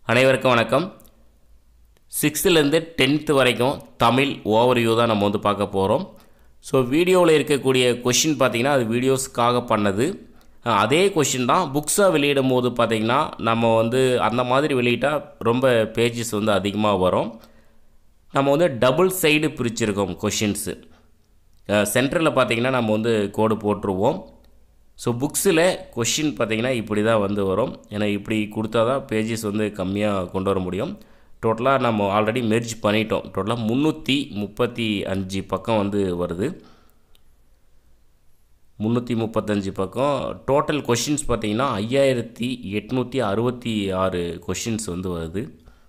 அனைவருக்கும் வணக்கம் சிக்ஸ்த்துலேருந்து டென்த்து வரைக்கும் தமிழ் ஓவர்வியூ தான் நம்ம வந்து பார்க்க போகிறோம் ஸோ வீடியோவில் இருக்கக்கூடிய கொஷின் பார்த்தீங்கன்னா அது வீடியோஸ்க்காக பண்ணது அஹ் அதே கொஷின் தான் புக்ஸாக வெளியிடும் போது பார்த்தீங்கன்னா நம்ம வந்து அந்த மாதிரி வெளியிட்டால் ரொம்ப பேஜஸ் வந்து அதிகமாக வரும் நம்ம வந்து டபுள் சைடு பிரிச்சிருக்கோம் கொஷின்ஸு சென்டரில் பார்த்தீங்கன்னா நம்ம வந்து கோடு போட்டுருவோம் ஸோ புக்ஸில் கொஷின் பார்த்தீங்கன்னா இப்படி தான் வந்து வரும் ஏன்னா இப்படி கொடுத்தா தான் பேஜஸ் வந்து கம்மியாக கொண்டு வர முடியும் டோட்டலாக நம்ம ஆல்ரெடி மெர்ஜ் பண்ணிட்டோம் டோட்டலாக முந்நூற்றி முப்பத்தி அஞ்சு பக்கம் வந்து வருது முந்நூற்றி முப்பத்தஞ்சு பக்கம் டோட்டல் கொஷின்ஸ் பார்த்தீங்கன்னா ஐயாயிரத்தி எட்நூற்றி அறுபத்தி ஆறு கொஷின்ஸ் வந்து வருது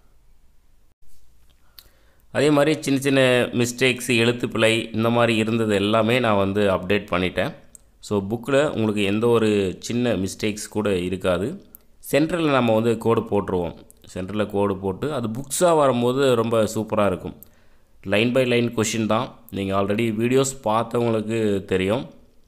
அதே மாதிரி சின்ன சின்ன மிஸ்டேக்ஸ் எழுத்துப்பிழை இந்த மாதிரி இருந்தது எல்லாமே நான் வந்து அப்டேட் பண்ணிட்டேன் ஸோ புக்கில் உங்களுக்கு எந்த ஒரு சின்ன மிஸ்டேக்ஸ் கூட இருக்காது சென்டரில் நம்ம வந்து கோடு போட்டுருவோம் சென்டரில் கோடு போட்டு அது புக்ஸாக வரும்போது ரொம்ப சூப்பராக இருக்கும் லைன் பை லைன் கொஷின் தான் நீங்கள் ஆல்ரெடி வீடியோஸ் பார்த்தவங்களுக்கு தெரியும்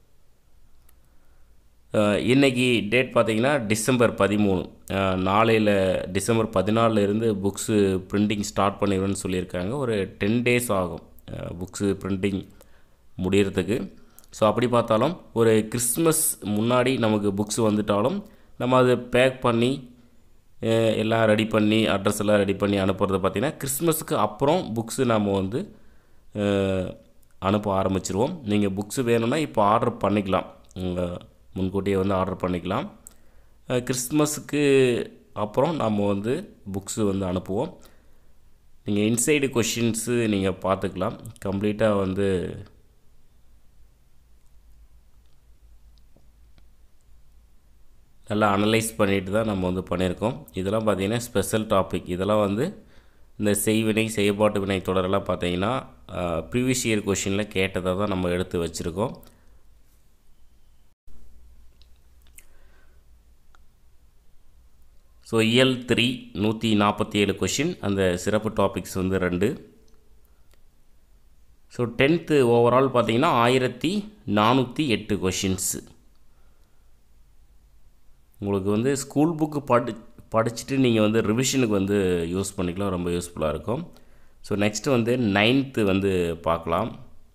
அஹ் இன்னைக்கு டேட் பார்த்தீங்கன்னா டிசம்பர் பதிமூணு அஹ் நாளையில் டிசம்பர் பதினாலில் இருந்து புக்ஸு பிரிண்டிங் ஸ்டார்ட் பண்ணிடுவேன்னு சொல்லியிருக்காங்க ஒரு டென் டேஸ் ஆகும் புக்ஸு பிரிண்டிங் முடியறதுக்கு ஸோ அப்படி பார்த்தாலும் ஒரு கிறிஸ்மஸ் முன்னாடி நமக்கு புக்ஸ் வந்துட்டாலும் நம்ம அதை பேக் பண்ணி அஹ் எல்லாம் ரெடி பண்ணி அட்ரஸ் எல்லாம் ரெடி பண்ணி அனுப்புறது பார்த்திங்கன்னா கிறிஸ்மஸுக்கு அப்புறம் புக்ஸு நம்ம வந்து அஹ், அனுப்ப ஆரம்பிச்சிருவோம் நீங்கள் புக்ஸு வேணும்னா இப்போ ஆர்டர் பண்ணிக்கலாம் உங்கள் முன்கூட்டியே வந்து ஆர்டர் பண்ணிக்கலாம் அஹ், கிறிஸ்மஸுக்கு அப்புறம் நம்ம வந்து புக்ஸு வந்து அனுப்புவோம் நீங்கள் இன்சைடு கொஷின்ஸு நீங்கள் பார்த்துக்கலாம் கம்ப்ளீட்டாக வந்து நல்லா அனலைஸ் பண்ணிட்டு தான் நம்ம வந்து பண்ணியிருக்கோம் இதெல்லாம் பார்த்தீங்கன்னா ஸ்பெஷல் டாபிக் இதெல்லாம் வந்து இந்த செய்வினை செயல்பாட்டு வினை தொடரெல்லாம் பார்த்தீங்கன்னா ப்ரீவியஸ் இயர் கொஷினில் கேட்டதை தான் நம்ம எடுத்து வச்சுருக்கோம் ஸோ இயல் த்ரீ நூற்றி நாற்பத்தி ஏழு கொஷின் அந்த சிறப்பு டாபிக்ஸ் வந்து ரெண்டு ஸோ டென்த்து ஓவரால் பார்த்தீங்கன்னா ஆயிரத்தி நானூற்றி எட்டு கொஷின்ஸு உங்களுக்கு வந்து ஸ்கூல் புக்கு படி படிச்சுட்டு நீங்கள் வந்து ரிவிஷனுக்கு வந்து யூஸ் பண்ணிக்கலாம் ரொம்ப யூஸ்ஃபுல்லாக இருக்கும் ஸோ நெக்ஸ்ட்டு வந்து நைன்த்து வந்து பார்க்கலாம்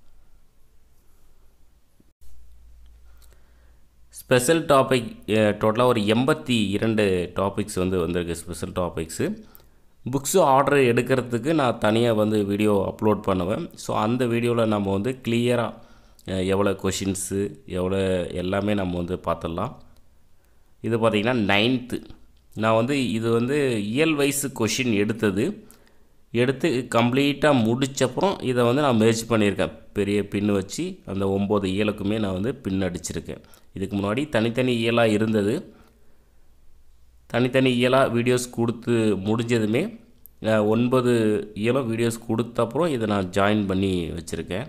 ஸ்பெஷல் டாபிக் டோட்டலாக ஒரு எண்பத்தி இரண்டு டாபிக்ஸ் வந்து வந்திருக்கு ஸ்பெஷல் டாபிக்ஸு புக்ஸு ஆர்டர் எடுக்கிறதுக்கு நான் தனியாக வந்து வீடியோ அப்லோட் பண்ணுவேன் ஸோ அந்த வீடியோவில் நம்ம வந்து கிளியராக எவ்வளோ கொஷின்ஸு எவ்வளோ எல்லாமே நம்ம வந்து பார்த்துடலாம் இது பார்த்திங்கன்னா நைன்த்து நான் வந்து இது வந்து இயல் வயசு கொஷின் எடுத்தது எடுத்து கம்ப்ளீட்டாக முடிச்சப்புறம் இதை வந்து நான் மேட்ச் பண்ணியிருக்கேன் பெரிய பின் வச்சு அந்த ஒம்பது இயலுக்குமே நான் வந்து பின் அடிச்சிருக்கேன் இதுக்கு முன்னாடி தனித்தனி இயலாக இருந்தது தனித்தனி இயலாக வீடியோஸ் கொடுத்து முடிஞ்சதுமே அஹ், ஒன்பது இயலும் வீடியோஸ் கொடுத்தப்புறம் இதை நான் ஜாயின் பண்ணி வச்சுருக்கேன்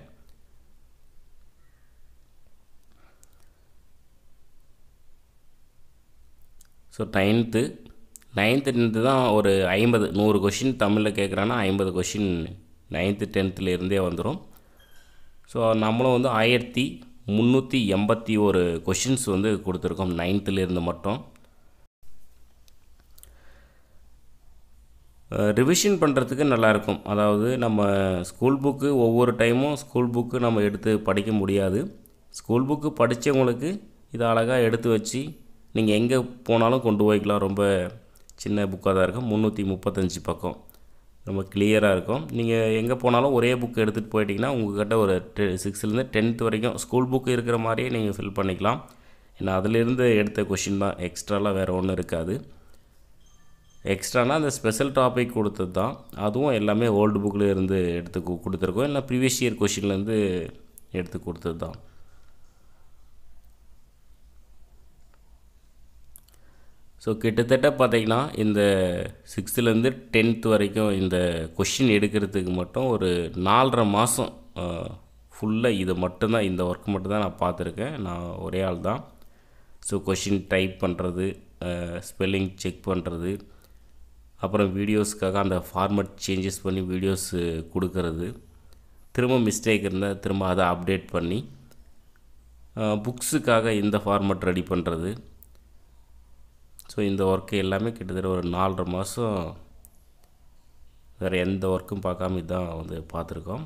ஸோ நைன்த்து நைன்த்து தான் ஒரு ஐம்பது நூறு கொஷின் தமிழில் கேட்குறான்னா ஐம்பது கொஷின் நைன்த்து டென்த்தில் இருந்தே வந்துடும் ஸோ நம்மளும் வந்து ஆயிரத்தி முந்நூற்றி எண்பத்தி ஒரு கொஷின்ஸ் வந்து கொடுத்துருக்கோம் நைன்த்துலேருந்து மட்டும் ரிவிஷன் பண்ணுறதுக்கு நல்லாயிருக்கும் அதாவது நம்ம ஸ்கூல் புக்கு ஒவ்வொரு டைமும் ஸ்கூல் புக்கு நம்ம எடுத்து படிக்க முடியாது ஸ்கூல் புக்கு படித்தவங்களுக்கு இதை அழகாக எடுத்து வச்சு நீங்கள் எங்கே போனாலும் கொண்டு போய்க்கலாம் ரொம்ப சின்ன புக்காக தான் இருக்கும் முந்நூற்றி முப்பத்தஞ்சு பக்கம் ரொம்ப கிளியராக இருக்கும் நீங்கள் எங்கே போனாலும் ஒரே புக் எடுத்துகிட்டு போயிட்டீங்கன்னா உங்கள்கிட்ட ஒரு டெ சிக்ஸ்த்துலேருந்து டென்த் வரைக்கும் ஸ்கூல் புக்கு இருக்கிற மாதிரியே நீங்கள் ஃபில் பண்ணிக்கலாம் ஏன்னா அதிலிருந்து எடுத்த கொஷின் தான் எக்ஸ்ட்ராலாம் வேறு ஒன்றும் இருக்காது எக்ஸ்ட்ரானா அந்த ஸ்பெஷல் டாபிக் கொடுத்தது தான் அதுவும் எல்லாமே ஓல்டு புக்கில் இருந்து எடுத்து கு- கொடுத்துருக்கோம் இல்லை ப்ரீவியஸ் இயர் கொஷின்லேருந்து எடுத்து கொடுத்தது தான் ஸோ கிட்டத்தட்ட பார்த்தீங்கன்னா இந்த சிக்ஸ்த்துலேருந்து டென்த் வரைக்கும் இந்த கொஷின் எடுக்கிறதுக்கு மட்டும் ஒரு நாலரை மாதம் ஃபுல்லாக இது மட்டும்தான் இந்த ஒர்க் மட்டும்தான் நான் பார்த்துருக்கேன் நான் ஒரே ஆள் தான் ஸோ கொஷின் டைப் பண்ணுறது ஸ்பெல்லிங் செக் பண்ணுறது அப்புறம் வீடியோஸ்க்காக அந்த ஃபார்மட் சேஞ்சஸ் பண்ணி வீடியோஸ் கொடுக்கறது திரும்ப மிஸ்டேக் இருந்தால் திரும்ப அதை அப்டேட் பண்ணி புக்ஸுக்காக இந்த ஃபார்மட் ரெடி பண்ணுறது ஸோ இந்த ஒர்க்கு எல்லாமே கிட்டத்தட்ட ஒரு நாலரை மாதம் வேறு எந்த ஒர்க்கும் பார்க்காம இதுதான் வந்து பார்த்துருக்கோம்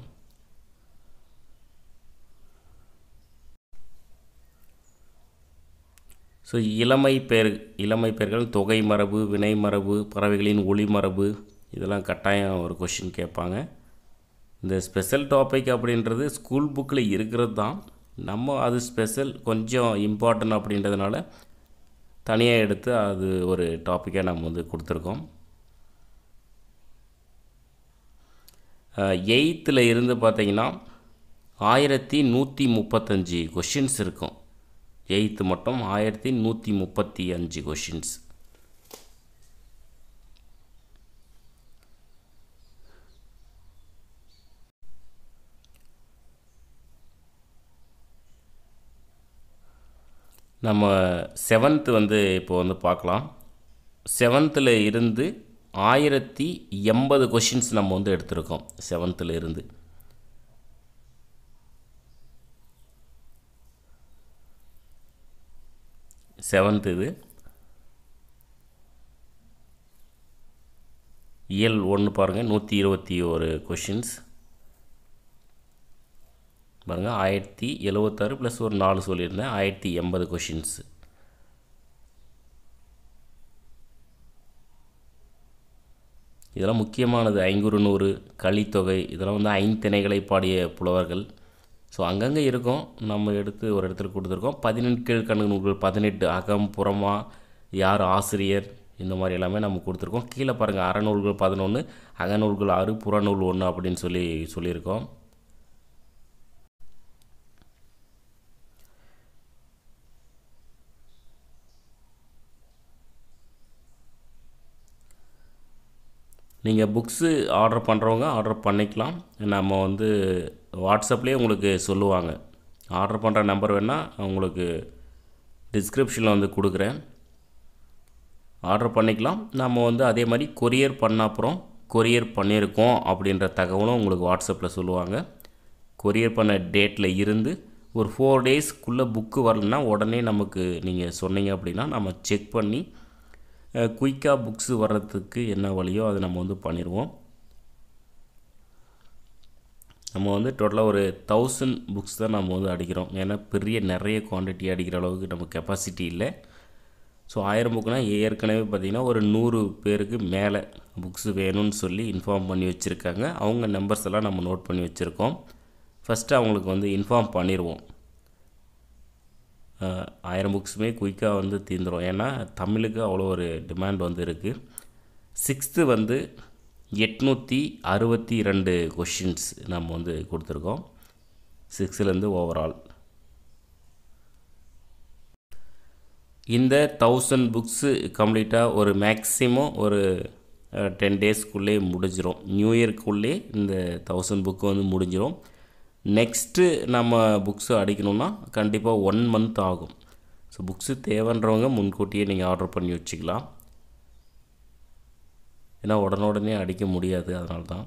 ஸோ இளமை பெயர் இளமை பெயர்கள் தொகை மரபு வினை மரபு பறவைகளின் ஒளி மரபு இதெல்லாம் கட்டாயம் ஒரு கொஷின் கேட்பாங்க இந்த ஸ்பெஷல் டாபிக் அப்படின்றது ஸ்கூல் புக்கில் இருக்கிறது தான் நம்ம அது ஸ்பெஷல் கொஞ்சம் இம்பார்ட்டன்ட் அப்படின்றதுனால தனியாக எடுத்து அது ஒரு டாப்பிக்காக நம்ம வந்து கொடுத்துருக்கோம் எயித்தில் இருந்து பார்த்தீங்கன்னா ஆயிரத்தி நூற்றி முப்பத்தஞ்சு கொஷின்ஸ் இருக்கும் எயித்து மட்டும் ஆயிரத்தி நூற்றி முப்பத்தி அஞ்சு கொஷின்ஸ் நம்ம செவன்த்து வந்து இப்போ வந்து பார்க்கலாம் செவன்த்தில் இருந்து ஆயிரத்தி எண்பது கொஷின்ஸ் நம்ம வந்து எடுத்திருக்கோம் செவன்த்தில் இருந்து செவன்த் இது இயல் ஒன்று பாருங்கள் நூற்றி இருபத்தி ஒரு கொஷின்ஸ் பாருங்கள் ஆயிரத்தி எழுவத்தாறு ப்ளஸ் ஒரு நாலு சொல்லியிருந்தேன் ஆயிரத்தி எண்பது கொஷின்ஸ் இதெல்லாம் முக்கியமானது ஐங்குறு நூறு கலித்தொகை இதெல்லாம் வந்து ஐந்திணைகளை பாடிய புலவர்கள் ஸோ அங்கங்கே இருக்கும் நம்ம எடுத்து ஒரு இடத்துல கொடுத்துருக்கோம் பதினெட்டு கீழ்கணக்கு நூல்கள் பதினெட்டு அகம் புறமா யார் ஆசிரியர் இந்த மாதிரி எல்லாமே நம்ம கொடுத்துருக்கோம் கீழே பாருங்கள் அறநூல்கள் பதினொன்று அகநூல்கள் ஆறு புறநூல் ஒன்று அப்படின்னு சொல்லி சொல்லியிருக்கோம் நீங்கள் புக்ஸு ஆர்டர் பண்ணுறவங்க ஆர்டர் பண்ணிக்கலாம் நம்ம வந்து வாட்ஸ்அப்லேயே உங்களுக்கு சொல்லுவாங்க ஆர்டர் பண்ணுற நம்பர் வேணால் உங்களுக்கு டிஸ்கிரிப்ஷனில் வந்து கொடுக்குறேன் ஆர்டர் பண்ணிக்கலாம் நம்ம வந்து அதே மாதிரி கொரியர் பண்ண அப்புறம் கொரியர் பண்ணியிருக்கோம் அப்படின்ற தகவலும் உங்களுக்கு வாட்ஸ்அப்பில் சொல்லுவாங்க கொரியர் பண்ண டேட்டில் இருந்து ஒரு ஃபோர் டேஸ்க்குள்ளே புக்கு வரலன்னா உடனே நமக்கு நீங்கள் சொன்னீங்க அப்படின்னா நம்ம செக் பண்ணி குயிக்காக புக்ஸு வர்றதுக்கு என்ன வழியோ அதை நம்ம வந்து பண்ணிடுவோம் நம்ம வந்து டோட்டலாக ஒரு தௌசண்ட் புக்ஸ் தான் நம்ம வந்து அடிக்கிறோம் ஏன்னா பெரிய நிறைய குவான்டிட்டி அடிக்கிற அளவுக்கு நம்ம கெப்பாசிட்டி இல்லை ஸோ ஆயிரம் புக்குனால் ஏற்கனவே பார்த்திங்கன்னா ஒரு நூறு பேருக்கு மேலே புக்ஸ் வேணும்னு சொல்லி இன்ஃபார்ம் பண்ணி வச்சுருக்காங்க அவங்க நம்பர்ஸ் எல்லாம் நம்ம நோட் பண்ணி வச்சுருக்கோம் ஃபஸ்ட்டு அவங்களுக்கு வந்து இன்ஃபார்ம் பண்ணிடுவோம் ஆயிரம் புக்ஸுமே குயிக்காக வந்து தீர்ந்துடும் ஏன்னா தமிழுக்கு அவ்வளோ ஒரு டிமாண்ட் வந்து இருக்குது சிக்ஸ்த்து வந்து எட்நூற்றி அறுபத்தி ரெண்டு கொஷின்ஸ் நம்ம வந்து கொடுத்துருக்கோம் சிக்ஸ்த்துலேருந்து ஓவரால் இந்த தௌசண்ட் புக்ஸு கம்ப்ளீட்டாக ஒரு மேக்ஸிமம் ஒரு டென் டேஸ்க்குள்ளே முடிஞ்சிடும் நியூ இயர்க்குள்ளே இந்த தௌசண்ட் புக்கு வந்து முடிஞ்சிடும் நெக்ஸ்ட்டு நம்ம புக்ஸு அடிக்கணும்னா கண்டிப்பாக ஒன் மந்த் ஆகும் ஸோ புக்ஸு தேவைன்றவங்க முன்கூட்டியே நீங்கள் ஆர்டர் பண்ணி வச்சுக்கலாம் ஏன்னா உடனுடனே அடிக்க முடியாது அதனால தான்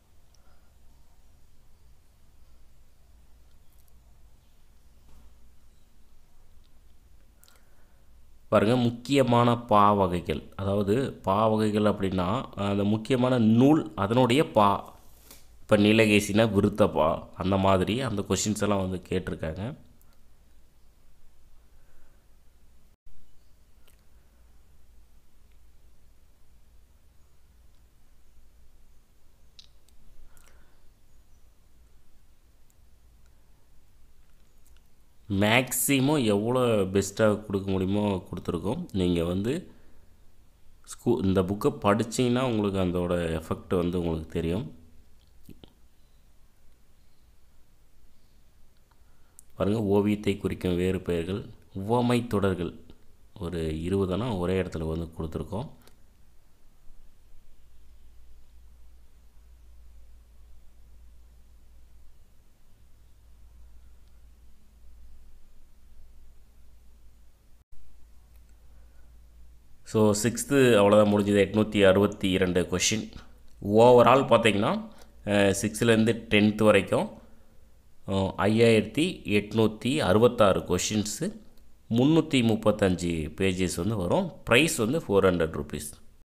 பாருங்கள் முக்கியமான பா வகைகள் அதாவது பா வகைகள் அப்படின்னா அந்த முக்கியமான நூல் அதனுடைய பா இப்போ நீலகேசினா விருத்தப்பா அந்த மாதிரி அந்த கொஷின்ஸ் எல்லாம் வந்து கேட்டிருக்காங்க மேக்ஸிமம் எவ்வளோ பெஸ்ட்டாக கொடுக்க முடியுமோ கொடுத்துருக்கோம் நீங்கள் வந்து ஸ்கூ இந்த புக்கை படிச்சிங்கன்னா உங்களுக்கு அதோட எஃபெக்ட் வந்து உங்களுக்கு தெரியும் பாருங்கள் ஓவியத்தை குறிக்கும் வேறு பெயர்கள் உவமை தொடர்கள் ஒரு இருபதுனா ஒரே இடத்துல வந்து கொடுத்துருக்கோம் ஸோ சிக்ஸ்த்து அவ்வளோதான் முடிஞ்சது எட்நூற்றி அறுபத்தி இரண்டு கொஷின் ஓவரால் பார்த்தீங்கன்னா சிக்ஸ்த்துலேருந்து டென்த்து வரைக்கும் ஐயாயிரத்தி எட்நூற்றி அறுபத்தாறு கொஷின்ஸு முந்நூற்றி முப்பத்தஞ்சு பேஜஸ் வந்து வரும் ப்ரைஸ் வந்து ஃபோர் ஹண்ட்ரட் ருபீஸ்